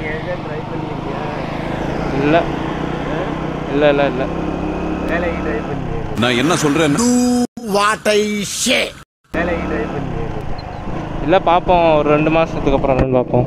நீ எங்கே ட்ரை பண்ணியிருக்கியா இல்லை இல்லை இல்லை இல்லை வேலைக்கு ட்ரை பண்ணியிருக்கேன் நான் என்ன சொல்றேன் வேலைக்கு ட்ரை பண்ணியிருக்கேன் இல்லை பார்ப்போம் ஒரு ரெண்டு மாதத்துக்கு அப்புறம் வந்து பார்ப்போம்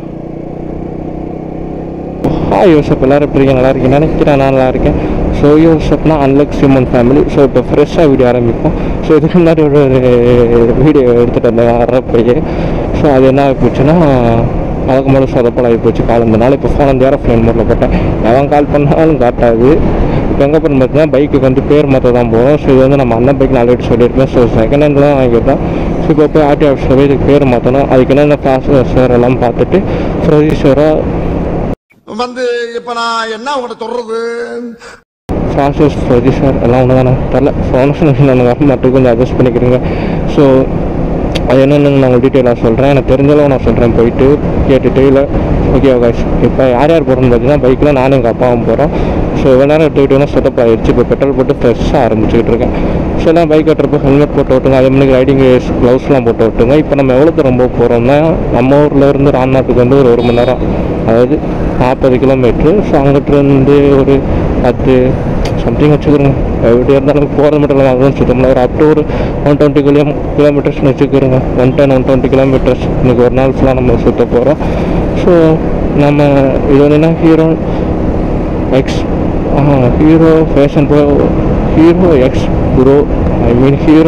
ஹாய் யோசப் எல்லாரும் எப்படி இருக்கீங்க நல்லா இருக்கீங்க நினைக்கிறேன் நான் நல்லா இருக்கேன் ஸோ யோசப்னா அன்லக் சிமன் ஃபேமிலி ஸோ இப்போ ஃப்ரெஷ்ஷாக வீடியோ ஆரம்பிப்போம் ஸோ இதுக்கு முன்னாடி ஒரு வீடியோ எடுத்துகிட்டு வந்தேன் வரப்பையே ஸோ அது என்ன ஆகி போச்சுன்னா அதுக்கு மேலே சொதப்பல் ஆகி போச்சு கால் இருந்தனால இப்போ ஃபோன் வந்து ஏரோஃப்ளைன் மோட்டில் போட்டேன் எவன் கால் பண்ணாலும் காட்டாது இப்போ எங்கே போகணும் பார்த்தீங்கன்னா பைக்குக்கு வந்து பேர் மாற்ற தான் போகும் ஸோ இது வந்து நம்ம அண்ணன் பைக் ஆல்ரெடி சொல்லியிருக்கேன் ஸோ செகண்ட் ஹேண்டில் தான் வாங்கியிருந்தோம் ஸோ இப்போ போய் ஆர்டி ஆஃபீஸில் போய் இதுக்கு பேர் மாற்றணும் அதுக்கு என்னென்ன ப்ராசஸர் எல்லாம் பார்த்துட்டு ப்ரொடியூசராக வந்து இப்ப நான் என்ன உங்கள்ட்ட சொல்றது ப்ராசஸ் ப்ரொடியூசர் எல்லாம் ஒன்று தானே தெரில ப்ரொனன்சியேஷன் எனக்கு வர மாட்டேங்குது கொஞ்சம் அட்ஜஸ்ட் பண்ணிக்கிறீங்க ஸோ அது என்னென்னு நான் உங்களுக்கு டீட்டெயிலாக சொல்கிறேன் எனக்கு தெரிஞ்சளவு நான் சொல்கிறேன் போயிட்டு கேட்டுட்டு இல்லை ஓகே காய்ஸ் இப்போ யார் யார் போகிறோம்னு பார்த்தீங்கன்னா பைக்கில் நானும் எங்கள் அப்பாவும் போகிறோம் ஸோ இவ்வளோ நேரம் எடுத்துக்கிட்டோன்னா செட்டப் ஆயிடுச்சு இப்போ பெட்ரோல் போட்டு ஃப்ரெஷ்ஷாக ஆரம்பிச்சுக்கிட்டு இருக்கேன் ஸோ எல்லாம் பைக் ஓட்டுறப்போ ஹெல்மெட் போட்டு ஓட்டுங்க அதே மாதிரி ரைடிங் க்ளவுஸ்லாம் போட்டு ஓட்டுங்க இப்போ நம்ம எவ்வளோ தூரம் போக போகிறோம்னா நம்ம ஊரில் இருந்து ராம்நாத்துக்கு வந்து ஒரு ஒரு மணி நேரம் அதாவது நாற்பது கிலோமீட்ரு ஸோ அங்கிட்டு இருந்து ஒரு பத்து சம்திங் வச்சுக்கிறோங்க எப்படியா இருந்தாலும் போகிறது மட்டும் இல்லாமல் அதுவும் சுத்தமில்ல ஒரு அப் டு ஒரு ஒன் டுவெண்ட்டி கிலோ கிலோமீட்டர்ஸ்னு வச்சுக்கிறோங்க one ten one twenty kilometres இன்னைக்கு ஒரு நாள் ஃபுல்லாக நம்ம சுற்ற போகிறோம் ஸோ நம்ம இது வந்து என்ன Hero X Hero fashion pro Hero X pro I mean Hero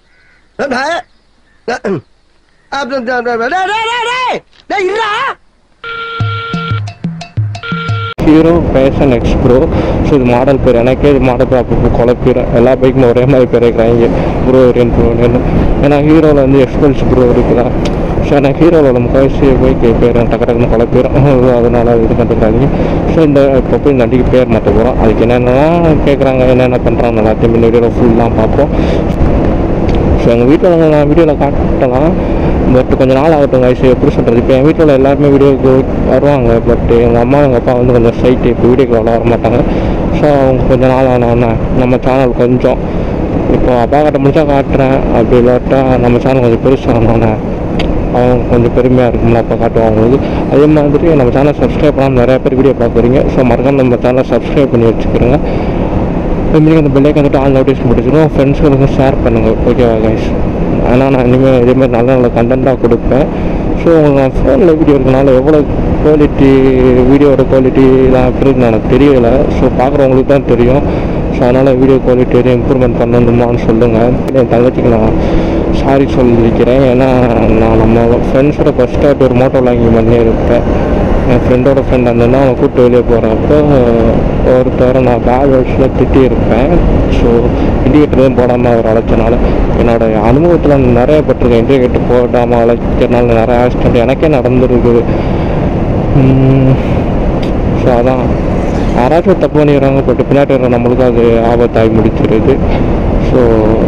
Hero fashion X pro so இது மாடல் பேர் எனக்கே இது மாடல் பேர் அப்பப்போ குழப்பிடும் எல்லா பைக்குமே ஒரே மாதிரி பேர் வைக்கிறாங்க ப்ரோ வேரியன் ப்ரோன்னு ஏன்னா ஹீரோவில் வந்து எக்ஸ்பல்ஸ் ப்ரோ இருக்குதா ஸோ எனக்கு ஹீரோவில் முக்கால்வாசி போய் பேர் டக்கு டக்குன்னு குழப்பிடும் அதனால இது கண்டுக்கிறாங்க ஸோ இந்த இப்போ போய் இந்த வண்டிக்கு பேர் மாற்ற போகிறோம் அதுக்கு என்னென்னலாம் கேட்குறாங்க என்னென்ன பண்ணுறாங்க எல்லாத்தையும் இந்த வீடியோவில் ஃபுல்லாக பார்ப்போம் ஸோ எங்கள் வீட்டில் நான் வீடியோவில் காட்டலாம் பட் கொஞ்ச நாள் ஆகட்டும் வயசு எப்படி சொல்கிறது இப்போ என் வீட்டில் எல்லாருமே வீடியோக்கு வருவாங்க பட் எங்கள் அம்மா எங்கள் அப்பா வந்து கொஞ்சம் சைட்டு இப்போ வீடியோக்கு வர வர மாட்டாங்க ஸோ அவங்க கொஞ்ச நாள் ஆனோன்னே நம்ம சேனல் கொஞ்சம் இப்போ அப்பா காட்ட முடிச்சா காட்டுறேன் அப்படி இல்லாட்டா நம்ம சேனல் கொஞ்சம் பெருசானோன்னே அவங்க கொஞ்சம் பெருமையாக இருக்கும்ல அப்போ காட்டுவாங்க அவங்களுக்கு அதே மாதிரி நம்ம சேனல் சப்ஸ்கிரைப் பண்ணாமல் நிறைய பேர் வீடியோ பார்க்குறீங்க ஸோ மறக்காம நம்ம சேனலை சப்ஸ்கிரைப் பண்ணி வச்சுக்கிறோங்க இனிமேல் அந்த பிள்ளைக்கு வந்துட்டு ஆல் நோட்டீஸ் முடிச்சிடும் ஃப்ரெண்ட்ஸ்களுக்கும் ஷேர் பண்ணுங்கள் ஓகேவா கைஸ் ஆனால் நான் இனிமேல் இதேமாதிரி நல்ல நல்ல கண்டென்ட்டாக கொடுப்பேன் ஸோ நான் ஃபோனில் வீடியோ இருக்கனால எவ்வளோ குவாலிட்டி வீடியோட குவாலிட்டிலாம் எப்படி இருக்குன்னு எனக்கு தெரியலை ஸோ பார்க்குறவங்களுக்கு தான் தெரியும் ஸோ அதனால் வீடியோ குவாலிட்டி எதுவும் இம்ப்ரூவ்மெண்ட் பண்ணணுமான்னு சொல்லுங்கள் என் தங்கச்சிக்கு நான் சாரி சொல்லிக்கிறேன் ஏன்னா நான் நம்ம ஃப்ரெண்ட்ஸோட ஃபஸ்ட்டாக ஒரு மோட்டோ வாங்கி பண்ணியிருப்பேன் என் ஃப்ரெண்டோட ஃப்ரெண்ட் இருந்தேன்னா அவனை கூப்பிட்டு வெளியே போகிறப்போ ஒருத்தரை நான் பேக் வயசில் திட்டியிருப்பேன் ஸோ இண்டிகேட்டர் போடாமல் அவர் அழைச்சனால என்னோட அனுபவத்தில் நிறைய பட்டிருக்கேன் இண்டிகேட்டர் போடாமல் அழைக்கிறனால நிறைய ஆக்சிடென்ட் எனக்கே நடந்துருக்குது ஸோ அதான் யாராச்சும் தப்பு பண்ணிடுறாங்க பட் பின்னாடி வர நம்மளுக்கு அது ஆபத்தாகி முடிச்சிருது ஸோ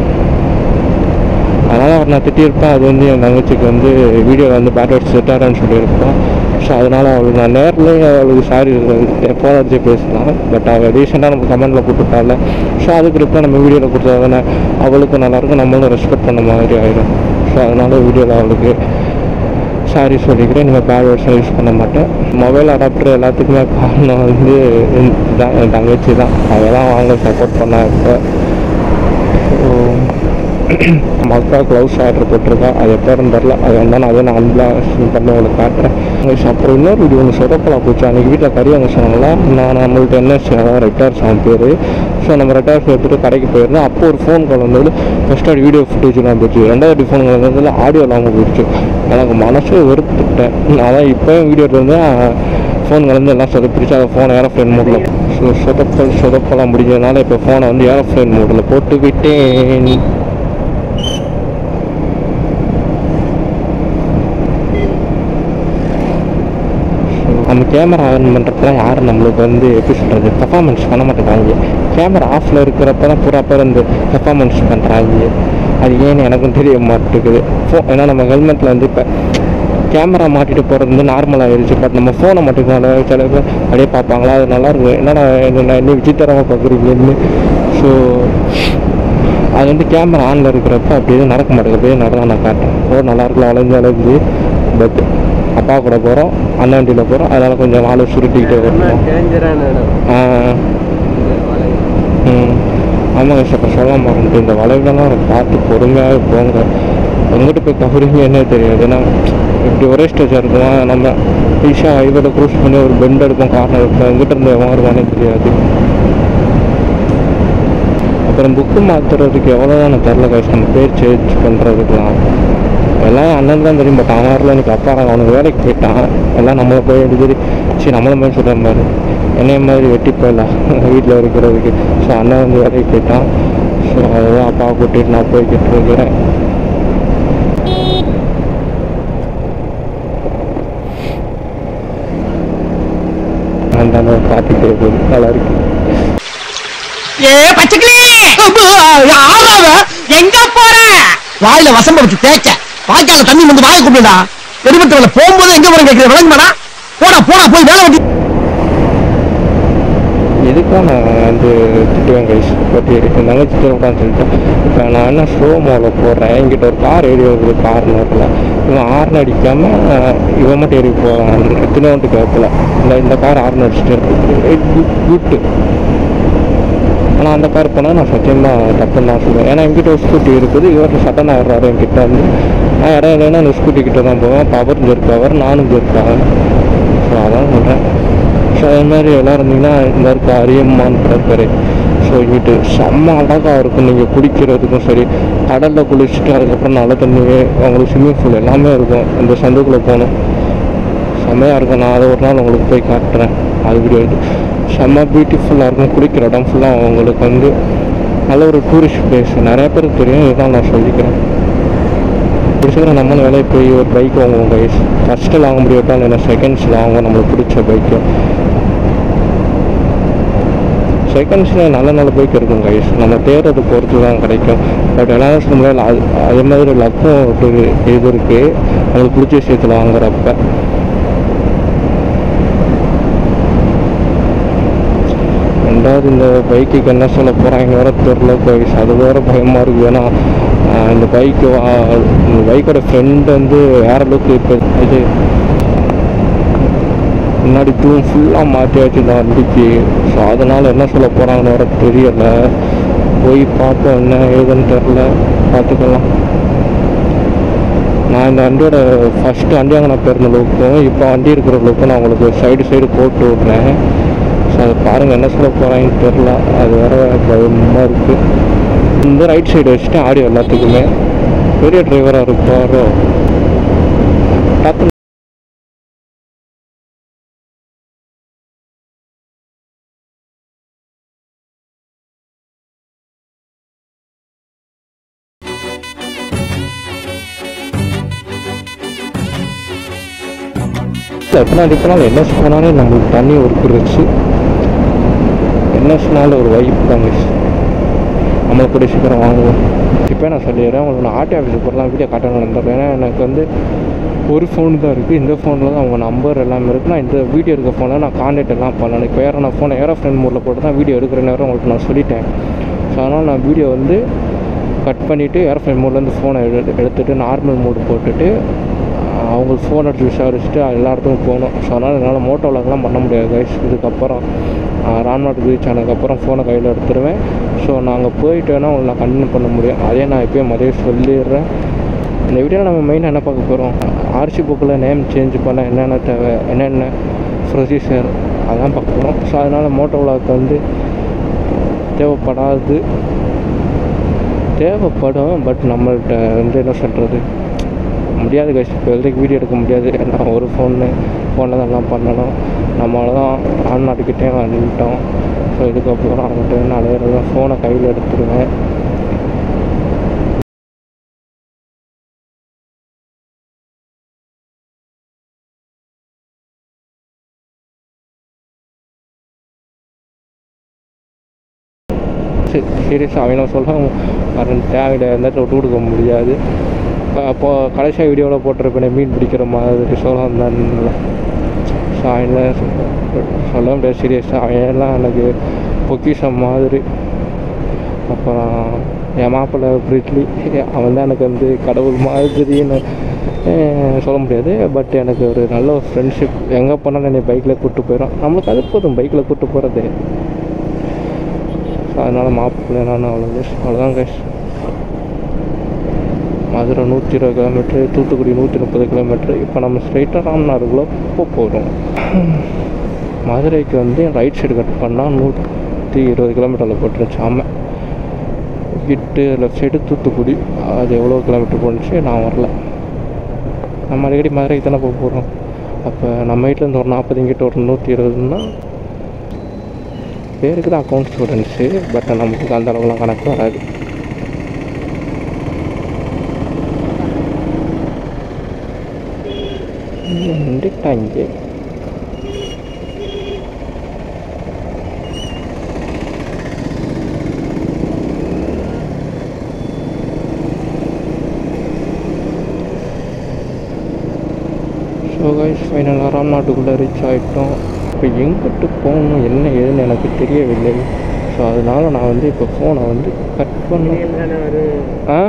அதனால் அவர் நான் திட்டியிருப்பேன் அது வந்து என் தங்கச்சிக்கு வந்து வீடியோவில் வந்து பேட் வேர்ட்ஸ் செட்டாரன்னு சொல்லியிருப்பேன் ஸோ அதனால் அவளுக்கு நான் நேர்லேயே அவளுக்கு சாரி ஃபோன் அடிச்சு பேசலாம் பட் அவள் ரீசெண்டாக நம்ம கமெண்ட்டில் போட்டுட்டால ஸோ அதுக்கு ரிப்ளை நம்ம வீடியோவில் கொடுத்தா தானே அவளுக்கு நல்லாயிருக்கும் நம்மளும் ரெஸ்பெக்ட் பண்ண மாதிரி ஆயிடும் ஸோ அதனால் வீடியோவில் அவளுக்கு சாரி சொல்லிக்கிறேன் இனிமேல் பேட் வேர்ட்ஸ் யூஸ் பண்ண மாட்டேன் மொபைல் அடாப்டர் எல்லாத்துக்குமே காரணம் வந்து தான் என் தங்கச்சி தான் அவள் தான் வாங்க சப்போர்ட் பண்ணா இப்போ நம்ம அக்கா க்ளவுஸ் ஆர்டர் போட்டிருக்கா அது எப்போ தெரில அது வந்தால் நான் அதை நான் அன்பாக்சிங் பண்ணி உங்களுக்கு காட்டுறேன் guys, அப்புறம் இன்னொரு வீடியோ ஒன்று சொதப்பலாம் போச்சு அன்றைக்கி வீட்டில் கறி வாங்க சொன்னாங்களா நான் நம்மள்ட்ட என்ன செய்யலாம் ரெட்டார்ஸ் அவன் பேர் ஸோ நம்ம ரெட்டார்ஸ் எடுத்துகிட்டு கடைக்கு போயிருந்தோம் அப்போ ஒரு ஃபோன் கால் வந்தது ஃபஸ்ட் ஆடி வீடியோ ஃபுட்டேஜ்லாம் போச்சு ரெண்டாவது ஃபோன் கால் வந்ததில் ஆடியோ இல்லாமல் போயிடுச்சு எனக்கு மனசே வெறுத்துட்டேன் அதான் இப்போயும் வீடியோ இருந்தால் ஃபோன் கலந்து எல்லாம் சொதப்பிடுச்சு அதை ஃபோன் ஏரோஃப்ளைன் மோடில் ஸோ சொதப்பல் சொதப்பலாம் முடிஞ்சதுனால இப்போ ஃபோனை வந்து ஏரோஃப்ளைன் மோடில் போட்டு விட்டேன் நம்ம கேமரா ஆன் பண்ணுறப்பலாம் யாரும் நம்மளுக்கு வந்து எப்படி சொல்கிறது பெர்ஃபார்மன்ஸ் பண்ண மாட்டேங்கிறாங்க கேமரா ஆஃபில் இருக்கிறப்ப தான் பூரா பேர் வந்து பெர்ஃபார்மன்ஸ் பண்ணுறாங்க அது ஏன்னு எனக்கும் தெரிய மாட்டேங்குது ஃபோ ஏன்னா நம்ம ஹெல்மெட்டில் வந்து இப்போ கேமரா மாட்டிட்டு போகிறது வந்து நார்மல் ஆயிடுச்சு பட் நம்ம ஃபோனை மாட்டிக்கனால சில பேர் அப்படியே பார்ப்பாங்களா அது நல்லா இருக்கும் என்னடா என்ன இன்னும் விசித்திரமாக பார்க்குறீங்கன்னு ஸோ அது வந்து கேமரா ஆனில் இருக்கிறப்ப அப்படியே நடக்க மாட்டேங்குது அப்படியே நடந்தா நான் காட்டுறேன் ரோடு நல்லா இருக்கலாம் வளைஞ்சு வளைஞ்சு பட் அப்பா கூட போகிறோம் அண்ணன் வண்டியில் போகிறோம் அதனால் கொஞ்சம் நாள் சுருட்டிக்கிட்டே என்ன வரணும் டேஞ்சரான இடம் ஆ, இந்த வளைவு. ம் ஆமாங்க சார் இப்போ சொல்ல மாட்டேன் இந்த வளைவுலாம் பார்த்து பொறுமையாகவே போங்க எங்கிட்ட போய் கவரிங்கன்னே தெரியாது ஏன்னா இப்படி ஒரே ஸ்டேஜாக இருக்குமா நம்ம ஈஸியாக ஹைவேல க்ரூஸ் பண்ணி ஒரு பெண்ட் எடுப்போம் கார்னர் எடுப்போம் எங்கிட்ட இருந்து எவன் வருவானே தெரியாது அப்புறம் புக்கு மாற்றுறதுக்கு எவ்வளோ நான் தெரில காசு நம்ம பேர் சேஞ்ச் பண்ணுறதுக்குலாம் எல்லாம் அண்ணன் தான் தெரியும் பட் அவன் வரல எனக்கு அப்பா அவனுக்கு வேலைக்கு போயிட்டான் எல்லாம் நம்மளை போய் எடுத்து சரி நம்மள மாதிரி சொல்கிற மாதிரி என்னைய மாதிரி வெட்டி போயிடலாம் வீட்டில் இருக்கிறதுக்கு ஸோ அண்ணன் வந்து வேலைக்கு போயிட்டான் ஸோ அதுதான் அப்பாவை கூட்டிகிட்டு நான் போய்கிட்டு இருக்கிறேன் அந்த பார்த்துட்டே போகுது நல்லா இருக்கு ஏ பச்சைக்கிளி யாராவ எங்க போற வாயில வசம்ப வச்சு தேய்க்க வாய்க்கால தண்ணி வந்து வாயை கூப்பிடுடா எடுபட்டவள போகும்போது எங்க போற கேட்கிற விளங்குமாடா போடா போடா போய் வேலை வெட்டி எதுக்காக நான் வந்து திட்டுவேன் கைஸ் பற்றி என் தங்கச்சி திட்டக்கூடாதுன்னு சொல்லிட்டேன் இப்போ நான் என்ன ஸ்லோ மோவில் போடுறேன் என்கிட்ட ஒரு கார் ஏறி வருது கார்னரில் இவன் ஆர்ன் அடிக்காமல் இவன் மட்டும் ஏறி போகிறான் எத்தனை கேட்கல இந்த இந்த கார் ஆர்ன் அடிச்சுட்டு குட்டு ஆனால் அந்த கார் போனால் நான் சத்தியமாக தப்புன்னு தான் சொல்லுவேன் ஏன்னா என்கிட்ட ஒரு ஸ்கூட்டி இருக்குது இவர் சட்டன் ஆயிடுறாரு என்கிட்ட வந்து நான் இடம் இல்லைன்னா அந்த ஸ்கூட்டி கிட்ட தான் போவேன் பவர் ஜெர்க்காவர் நானும் ஜெர்க்காவேன் ஸோ அதான் சொல்கிறேன் ஸோ அது மாதிரி எல்லாம் இருந்தீங்கன்னா இந்த இருக்க அரியம்மான்னு கிடப்பாரு ஸோ இங்கிட்டு செம்ம அழகாக இருக்கும் நீங்கள் குளிக்கிறதுக்கும் சரி கடலில் குளிச்சுட்டு அதுக்கப்புறம் நல்ல தண்ணி உங்களுக்கு ஸ்விம்மிங் பூல் எல்லாமே இருக்கும் இந்த சந்துக்குள்ளே போகணும் செம்மையாக இருக்கும் நான் அதை ஒரு நாள் உங்களுக்கு போய் காட்டுறேன் அது வீடியோ எடுத்து செம்ம பியூட்டிஃபுல்லாக இருக்கும் குளிக்கிற இடம் ஃபுல்லாக உங்களுக்கு வந்து நல்ல ஒரு டூரிஸ்ட் பிளேஸ் நிறைய பேருக்கு தெரியும் இதுதான் நான் சொல்லிக்கிறேன் பிடிச்சதுல நம்மளும் வேலையை போய் ஒரு பைக் வாங்குவோம் கைஸ் ஃபஸ்ட்டில் வாங்க முடியாட்டாலும் இல்லை செகண்ட்ஸில் வாங்குவோம் நம்மளுக்கு பிடிச்ச பைக்கு செகண்ட்ஸில் நல்ல நல்ல பைக் இருக்கும் கைஸ் நம்ம தேர்றது பொறுத்து தான் கிடைக்கும் பட் எல்லாரும் சொல்ல முடியாது அது அதே மாதிரி லக்கும் ஒரு இது இருக்குது நம்மளுக்கு பிடிச்ச விஷயத்தில் வாங்குறப்ப ரெண்டாவது இந்த பைக்குக்கு என்ன சொல்ல போகிறாங்க வேற தெரில கைஸ் அது வேற பயமாக இருக்குது ஏன்னா ஆஹ் இந்த பைக்கு இந்த பைக்கோட ஃப்ரெண்ட் வந்து வேற லுக் இப்போ இது முன்னாடி தூண் ஃபுல்லாக மாற்றியாச்சு இந்த வண்டிக்கு ஸோ அதனால் என்ன சொல்ல போகிறாங்கன்னு வேற தெரியல போய் பார்ப்போம் என்ன ஏதுன்னு தெரில பார்த்துக்கலாம் நான் இந்த வண்டியோட ஃபஸ்ட்டு வண்டி வாங்கின பேருந்த லுக்கும் இப்போ வண்டி இருக்கிற லுக்கும் நான் உங்களுக்கு சைடு சைடு போட்டு விட்றேன் ஸோ அதை பாருங்கள் என்ன சொல்ல போகிறாங்கன்னு தெரில அது வேற பயமாக இருக்குது இந்த ரைட் சைடு வச்சுட்டு ஆடியோ எல்லாத்துக்குமே பெரிய டிரைவராக இருப்பாரோ டக்குன்னு எத்தனை அடிப்பனாலும் என்ன சொன்னாலும் நம்மளுக்கு தண்ணி ஒருக்குருச்சு என்ன சொன்னாலும் ஒரு வைப்பு தாங்க நம்மளை கூட சீக்கிரம் வாங்குவோம் இப்போ நான் சொல்லிடுறேன் உங்களுக்கு நான் ஆர்டி ஆஃபீஸுக்கு போகிறலாம் வீடியோ காட்டணும் நடந்துடுறேன் ஏன்னா எனக்கு வந்து ஒரு ஃபோன் தான் இருக்குது இந்த ஃபோனில் தான் அவங்க நம்பர் எல்லாமே இருக்குது நான் இந்த வீடியோ இருக்க ஃபோனில் நான் கான்டாக்ட் எல்லாம் பண்ணணும் இப்போ வேறு நான் ஃபோனை ஏரோ ஃப்ரெண்ட் மோடில் போட்டு தான் வீடியோ எடுக்கிற நேரம் உங்களுக்கு நான் சொல்லிட்டேன் ஸோ அதனால் நான் வீடியோ வந்து கட் பண்ணிவிட்டு ஏரோ ஃப்ரெண்ட் மோட்லேருந்து ஃபோனை எடு எடுத்துகிட்டு நார்மல் மோடு போட்டுட்டு ஆஹ் அவங்களுக்கு ஃபோன் எடுத்து விசாரிச்சுட்டு எல்லா இடத்துக்கும் போகணும் ஸோ அதனால் என்னால் மோட்டோ விளாக்லாம் பண்ண முடியாது கைஸ் இதுக்கப்புறம் ராம்நாட்டுக்கு ரீச் ஆனதுக்கப்புறம் ஃபோனை கையில் எடுத்துருவேன் ஸோ நாங்கள் போயிட்டு வேணால் உங்களை நான் கண்டினியூ பண்ண முடியும் அதே நான் இப்போயே மதியம் சொல்லிடுறேன் இந்த வீடியோவில் நம்ம மெயினாக என்ன பார்க்க போகிறோம் ஆர்சி புக்கில் நேம் சேஞ்ச் பண்ண என்னென்ன தேவை என்னென்ன ப்ரொசீஜர் அதான் பார்க்க போகிறோம் ஸோ அதனால் மோட்டோ விளாக் வந்து தேவைப்படாது தேவைப்படும் பட் நம்மள்கிட்ட வந்து என்ன சொல்கிறது முடியாது கைஸ் இப்போ வரைக்கும் வீடியோ எடுக்க முடியாது ஏன்னா ஒரு ஃபோனு ஃபோனில் தான் எல்லாம் பண்ணணும் நம்மளால தான் ஆள்நாட்டுக்கிட்டே வந்துட்டோம் ஸோ இதுக்கப்புறம் அவங்ககிட்ட நான் அலையிறது ஃபோனை கையில் எடுத்துருவேன் சீரியஸாக அவனை சொல்ல வரேன் தேவையில்லை எந்த இடத்துல விட்டு கொடுக்க முடியாது அப்போ கடைசியாக வீடியோவில் போட்டிருப்பேன் மீன் பிடிக்கிற மாதிரி சொல்ல வந்தான்ல ஸோ அவன் சொல்ல முடியாது சீரியஸாக அவன் எல்லாம் எனக்கு பொக்கிஷம் மாதிரி அப்புறம் என் மாப்பிள்ளை பிரிட்லி அவன் தான் எனக்கு வந்து கடவுள் மாதிரின்னு அஹ், சொல்ல முடியாது பட் எனக்கு ஒரு நல்ல ஒரு ஃப்ரெண்ட்ஷிப் எங்கே போனாலும் என்னை பைக்கில் கூப்பிட்டு போயிடும் நம்மளுக்கு அது போதும் பைக்கில் கூப்பிட்டு போகிறது ஸோ அதனால் மாப்பிள்ளை நான் அவ்வளோ அவ்வளோதான் கைஸ் மதுரை நூற்றி இருபது கிலோமீட்ரு தூத்துக்குடி நூற்றி முப்பது கிலோமீட்ரு இப்போ நம்ம ஸ்ட்ரைட்டாக ராமநாடுக்குள்ளே போக போகிறோம் மதுரைக்கு வந்து ரைட் சைடு கட் பண்ணால் நூற்றி இருபது கிலோமீட்டரில் போட்டுருந்துச்சு ஆமாம் விட்டு லெஃப்ட் சைடு தூத்துக்குடி அது எவ்வளோ கிலோமீட்டர் போணுச்சு நான் வரல நம்ம அடிக்கடி மதுரைக்கு தானே போக போகிறோம் அப்போ நம்ம வீட்டிலேருந்து ஒரு நாற்பது இங்கிட்ட ஒரு நூற்றி இருபதுன்னா பேருக்கு தான் அக்கௌண்ட் ஸ்டூடெண்ட்ஸு பட் நமக்கு அந்த அளவுலாம் கணக்கு வராது வந்துட்டாங்க ஸோ கைஸ் ஃபைனலாக ராம்நாட்டுக்குள்ளே ரீச் ஆகிட்டோம் இப்போ எங்கிட்டு போகணும் என்ன ஏதுன்னு எனக்கு தெரியவில்லை ஸோ அதனால் நான் வந்து இப்போ ஃபோனை வந்து கட் பண்ண ஆ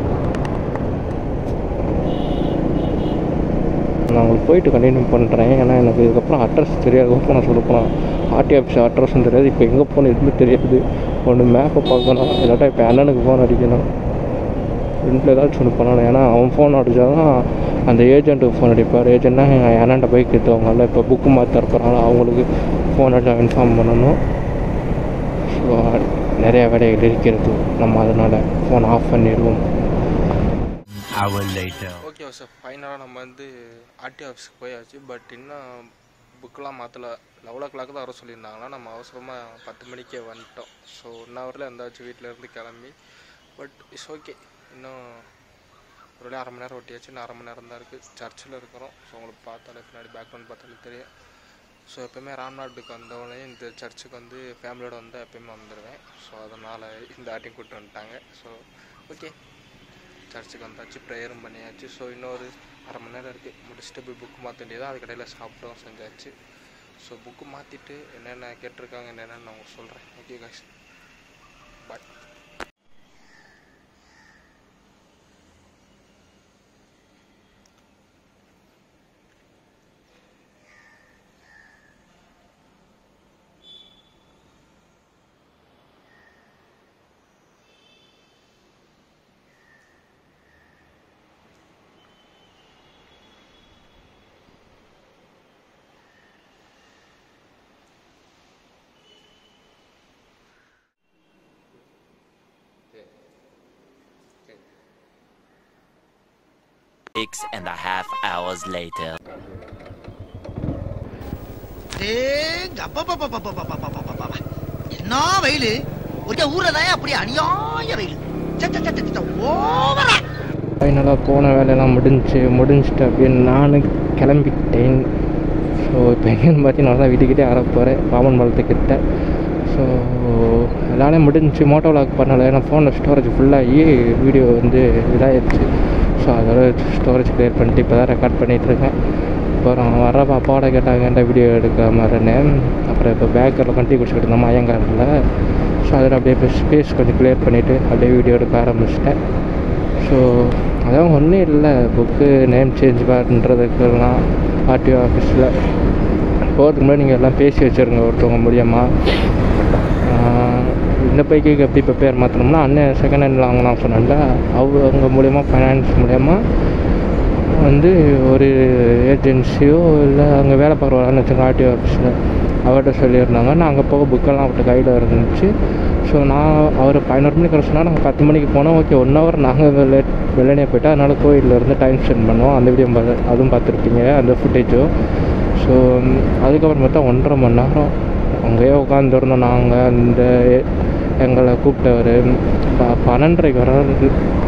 நான் உங்களுக்கு போயிட்டு கண்டினியூ பண்ணுறேன் ஏன்னா எனக்கு இதுக்கப்புறம் அட்ரஸ் தெரியாது போன சொல்ல போனால் ஆர்டி ஆஃபீஸ் அட்ரஸும் தெரியாது இப்போ எங்கே போகணும் எதுவுமே தெரியாது ஒன்று மேப்பை பார்க்கணும் இல்லாட்டா இப்போ அண்ணனுக்கு ஃபோன் அடிக்கணும் ரெண்டில் ஏதாச்சும் ஒன்று பண்ணணும் ஏன்னா அவன் ஃபோன் அடித்தா தான் அந்த ஏஜென்ட்டுக்கு ஃபோன் அடிப்பார் ஏஜென்ட்னா எங்கள் அண்ணன்ட்ட பைக் எடுத்தவங்கல்ல இப்போ புக்கு மாற்ற இருக்கிறனால அவங்களுக்கு ஃபோன் அடிச்சா இன்ஃபார்ம் பண்ணணும் ஸோ நிறைய வேலைகள் இருக்கிறது நம்ம அதனால் ஃபோன் ஆஃப் பண்ணிடுவோம் hour later. ஓகே சார் ஃபைனலாக நம்ம வந்து ஆர்டி ஆஃபீஸ்க்கு போயாச்சு பட் இன்னும் புக்கெலாம் மாற்றல லெவல் ஓ கிளாக் தான் வர சொல்லியிருந்தாங்கன்னா நம்ம அவசரமாக பத்து மணிக்கே வந்துட்டோம் ஸோ ஒன் ஹவரில் இருந்தாச்சு வீட்டிலேருந்து கிளம்பி பட் இட்ஸ் ஓகே இன்னும் ஒரு வேளை அரை மணி நேரம் ஓட்டியாச்சு இன்னும் அரை மணி நேரம் தான் இருக்குது சர்ச்சில் இருக்கிறோம் ஸோ உங்களுக்கு பார்த்தாலே பின்னாடி பேக்ரவுண்ட் பார்த்தாலே தெரியும் ஸோ எப்போயுமே ராம்நாட்டுக்கு வந்தவொடனே இந்த சர்ச்சுக்கு வந்து ஃபேமிலியோட வந்தால் எப்பயுமே வந்துடுவேன் ஸோ அதனால் இந்த ஆட்டையும் கூப்பிட்டு வந்துட்டாங்க ஸோ ஓகே சர்ச்சுக்கு வந்தாச்சு ப்ரேயரும் பண்ணியாச்சு ஸோ இன்னொரு அரை மணி நேரம் இருக்குது முடிச்சுட்டு போய் புக்கு மாற்ற வேண்டியது அது கடையில் சாப்பிட்டோம் செஞ்சாச்சு ஸோ புக்கு மாற்றிட்டு என்னென்ன கேட்டிருக்காங்க என்னென்னு நான் உங்களுக்கு சொல்கிறேன் okay guys bye Six and a half hours later. டேய், அப்பப்பப்பப்பப்பப்பப்பப்பப்பப்பப்ப. என்ன வெயிலு ஒரு ஊரதான் அப்படி அநியாய வெயிலு சத்த சத்த சத்த ஓவரா ஃபைனலாக போன வேலையெல்லாம் முடிஞ்சுச்சு முடிஞ்சுட்டு அப்படின்னு நான் கிளம்பிட்டேன் ஸோ இப்போ எங்கேன்னு பார்த்தீங்கன்னா தான் வீட்டுக்கிட்டே வர போகிறேன் ராமன் பாலத்துக்கிட்ட ஸோ எல்லாமே முடிஞ்சுச்சு மோட்டோ விளாக் பண்ணலை ஏன்னா ஃபோனில் ஸ்டோரேஜ் ஃபுல்லாகி வீடியோ வந்து இதாகிடுச்சு ஸோ அதோட ஸ்டோரேஜ் க்ளியர் பண்ணிட்டு இப்போ தான் ரெக்கார்ட் பண்ணிகிட்ருக்கேன் அப்புறம் வரப்போ அப்பாவோட கேட்டாங்கன்ற வீடியோ எடுக்க மாதிரின்னு அப்புறம் இப்போ பேக்கரில் கண்டி குடிச்சிக்கிட்டு இருந்தோம் ஐயங்காரில் ஸோ அதில் அப்படியே இப்போ ஸ்பேஸ் கொஞ்சம் க்ளியர் பண்ணிவிட்டு அப்படியே வீடியோ எடுக்க ஆரம்பிச்சிட்டேன் ஸோ அதான் ஒன்றும் இல்லை புக்கு நேம் சேஞ்ச் பண்ணுறதுக்கெல்லாம் ஆர்டிஓ ஆஃபீஸில் போகிறதுக்கு முன்னாடி நீங்கள் எல்லாம் பேசி வச்சுருங்க ஒருத்தவங்க மூலியமாக ஆஹ் இந்த பைக்குக்கு எப்படி இப்போ பேர் மாற்றணும்னா அண்ணன் செகண்ட் ஹேண்டில் வாங்கலாம் சொன்னால அவங்க மூலியமாக ஃபைனான்ஸ் மூலியமா வந்து ஒரு ஏஜென்சியோ இல்லை அங்கே வேலை பார்க்குறவங்கன்னு வச்சுக்கோங்க ஆர்டிஓ ஆஃபீஸில் அவர்கிட்ட சொல்லியிருந்தாங்க நாங்கள் போக புக்கெல்லாம் அவர்கிட்ட கையில் இருந்துச்சு ஸோ நான் அவர் பதினோரு மணிக்கு வர சொன்னால் நாங்கள் பத்து மணிக்கு போனோம் ஓகே ஒன் ஹவர் நாங்கள் லேட் வெள்ளனே போயிட்டோம் அதனால் கோயிலில் இருந்து டைம் ஸ்பெண்ட் பண்ணுவோம் அந்த வீடியோ பார்த்து அதுவும் பார்த்துருப்பீங்க அந்த ஃபுட்டேஜும் ஸோ அதுக்கப்புறம் பார்த்தா ஒன்றரை மணி நேரம் அங்கேயே உட்காந்துருந்தோம் நாங்கள் அந்த எங்களை கூப்பிட்டவர் ப பன்னெண்டரைக்கு வர்றாரு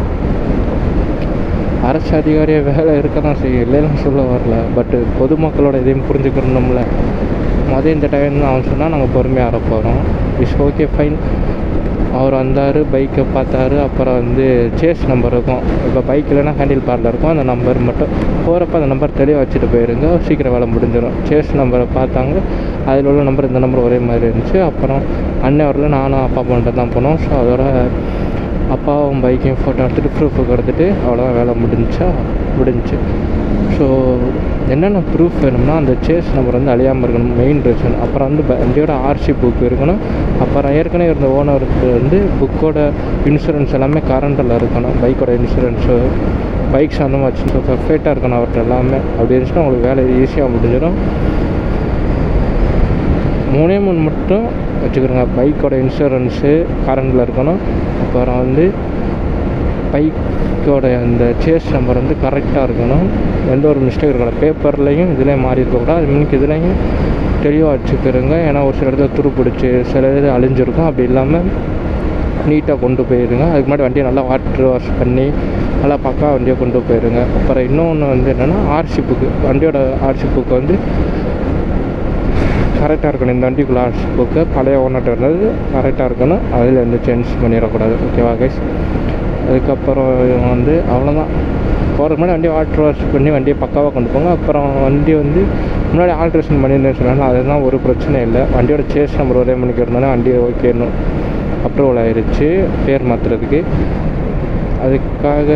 அரசு அதிகாரிய வேலை இருக்க தான் செய்யும் இல்லைன்னு சொல்ல வரல பட்டு பொதுமக்களோட இதையும் புரிஞ்சுக்கணும்ல மொதல் இந்த டைம் அவன் சொன்னால் நாங்கள் பொறுமையாக வர போகிறோம் இட்ஸ் ஓகே ஃபைன் அவர் வந்தார் பைக்கை பார்த்தாரு அப்புறம் வந்து சேஸ் நம்பர் இருக்கும் இப்போ பைக் இல்லைன்னா ஹேண்டில் பார்ல இருக்கும் அந்த நம்பர் மட்டும் போகிறப்ப அந்த நம்பர் தெளிவாக வச்சுட்டு போயிருங்க சீக்கிரம் வேலை முடிஞ்சிடும் சேஸ் நம்பரை பார்த்தாங்க அதில் உள்ள நம்பர் இந்த நம்பர் ஒரே மாதிரி இருந்துச்சு அப்புறம் அண்ணன் வரல நானும் அப்பா பண்ணிட்டு தான் போனோம் ஸோ அதோட அப்பாவும் பைக்கையும் ஃபோட்டோ எடுத்துகிட்டு ப்ரூஃபுக்கு எடுத்துகிட்டு அவ்வளோதான் வேலை முடிஞ்சா முடிஞ்சுச்சு ஸோ என்னென்ன ப்ரூஃப் வேணும்னா அந்த சேஸ் நம்பர் வந்து அழியாமல் இருக்கணும் மெயின் ரீசன் அப்புறம் வந்து ப- வண்டியோட ஆர்சி புக் இருக்கணும் அப்புறம் ஏற்கனவே இருந்த ஓனருக்கு வந்து புக்கோட இன்சூரன்ஸ் எல்லாமே கரண்டில் இருக்கணும் பைக்கோட இன்சூரன்ஸு பைக்ஸ் அந்த மாதிரி ஸோ பர்ஃபெக்டாக இருக்கணும் அவர்கிட்ட எல்லாமே அப்படி இருந்துச்சுன்னா உங்களுக்கு வேலை ஈஸியாக முடிஞ்சிடும் மூணே மூணு மட்டும் வச்சுக்கிறோங்க பைக்கோட இன்சூரன்ஸு கரண்டில் இருக்கணும் அப்புறம் வந்து பைக்கோட அந்த சேஸ் நம்பர் வந்து கரெக்டாக இருக்கணும் எந்த ஒரு மிஸ்டேக் இருக்கக்கூடாது பேப்பர்லேயும் இதுலேயும் மாறி இருக்கக்கூடாது அது மீனுக்கு இதுலேயும் தெளிவாக வச்சுக்கிறோங்க ஏன்னா ஒரு சில இடத்துல துரு பிடிச்சி சில இது அழிஞ்சிருக்கும் அப்படி இல்லாமல் நீட்டாக கொண்டு போயிருங்க அதுக்கு முன்னாடி வண்டியை நல்லா வாட்டர் வாஷ் பண்ணி நல்லா பக்கா வண்டியை கொண்டு போயிருங்க அப்புறம் இன்னொன்று வந்து என்னென்னா ஆர்சி புக்கு வண்டியோட ஆர்சி புக்கு வந்து கரெக்டாக இருக்கணும் இந்த வண்டிக்குள்ள ஆர்சி புக்கு பழைய ஓனர்கிட்ட இருந்தது கரெக்டாக இருக்கணும் அதில் எந்த சேஞ்ச் பண்ணிடக்கூடாது ஓகேவா கைஸ் அதுக்கப்புறம் வந்து அவ்வளோதான் போகிறதுக்கு முன்னாடி வண்டியை வாட்டர் வாஷ் பண்ணி வண்டியை பக்காவாக கொண்டு போங்க அப்புறம் வண்டி வந்து முன்னாடி ஆல்ட்ரேஷன் பண்ணியிருந்தேன்னு சொன்னாலும் அதெல்லாம் ஒரு பிரச்சனை இல்லை வண்டியோட சேஸ் நம்பர் ஒரே மணிக்கு இருந்தாலும் வண்டி ஓகேன்னு அப்ரூவல் ஆயிருச்சு பேர் மாற்றுறதுக்கு அதுக்காக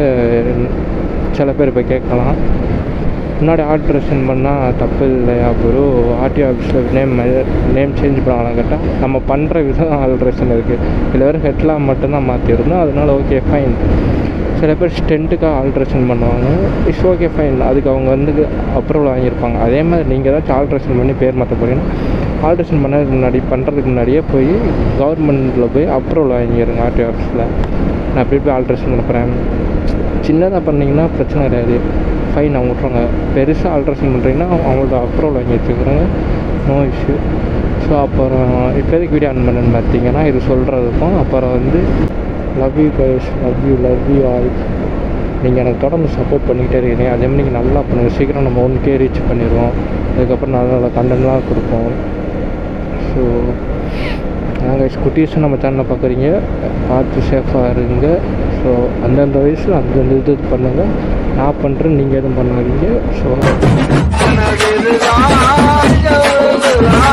சில பேர் இப்போ கேட்கலாம் முன்னாடி ஆல்ட்ரேஷன் பண்ணால் தப்பு இல்லையா ப்ரோ ஆர்டி ஆஃபீஸில் நேம் நேம் சேஞ்ச் பண்ணலாம் கேட்டால் நம்ம பண்ணுற விதம் ஆல்ட்ரேஷன் இருக்குது இதில் வெறும் ஹெட்லாம் மட்டும்தான் மாற்றிருந்தோம் அதனால ஓகே ஃபைன் சில பேர் ஸ்டென்ட்டுக்காக ஆல்ட்ரேஷன் பண்ணுவாங்க இட்ஸ் ஓகே ஃபைன் அதுக்கு அவங்க வந்து அப்ரூவல் வாங்கியிருப்பாங்க அதே மாதிரி நீங்கள் ஏதாச்சும் ஆல்ட்ரேஷன் பண்ணி பேர் மாற்ற போகிறீங்கன்னா ஆல்ட்ரேஷன் பண்ணதுக்கு முன்னாடி பண்ணுறதுக்கு முன்னாடியே போய் கவர்மெண்ட்டில் போய் அப்ரூவல் வாங்கிடுங்க ஆர்டி ஆஃபீஸில் நான் அப்படி போய் ஆல்ட்ரேஷன் பண்ண போகிறேன் சின்னதாக பண்ணீங்கன்னா பிரச்சனை கிடையாது ஃபைன் அவங்க விட்ருவாங்க பெருசாக ஆல்ட்ரேஷன் பண்ணுறீங்கன்னா அவங்கள்ட்ட அப்ரூவல் வாங்கி வச்சுக்கிறாங்க நோ இஷ்யூ ஸோ அப்புறம் இப்போதைக்கு வீடியோ ஆன் பண்ணேன்னு பார்த்தீங்கன்னா இது சொல்கிறதுக்கும் அப்புறம் வந்து love you guys love you love you all நீங்கள் எனக்கு தொடர்ந்து சப்போர்ட் பண்ணிக்கிட்டே இருக்கீங்க அதே மாதிரி நீங்கள் நல்லா பண்ணுங்கள் சீக்கிரம் நம்ம ஒன் கே ரீச் பண்ணிடுவோம் அதுக்கப்புறம் நல்ல நல்ல கண்டென்ட்லாம் கொடுப்போம் ஸோ நாங்கள் குட்டீஸும் நம்ம சேனலில் பார்க்குறீங்க பார்த்து சேஃபாக இருங்க ஸோ அந்தந்த வயசில் அந்தந்த இது பண்ணுங்கள் நான் பண்ணுறேன் நீங்கள் எதுவும் பண்ணாதீங்க ஸோ இதுதான்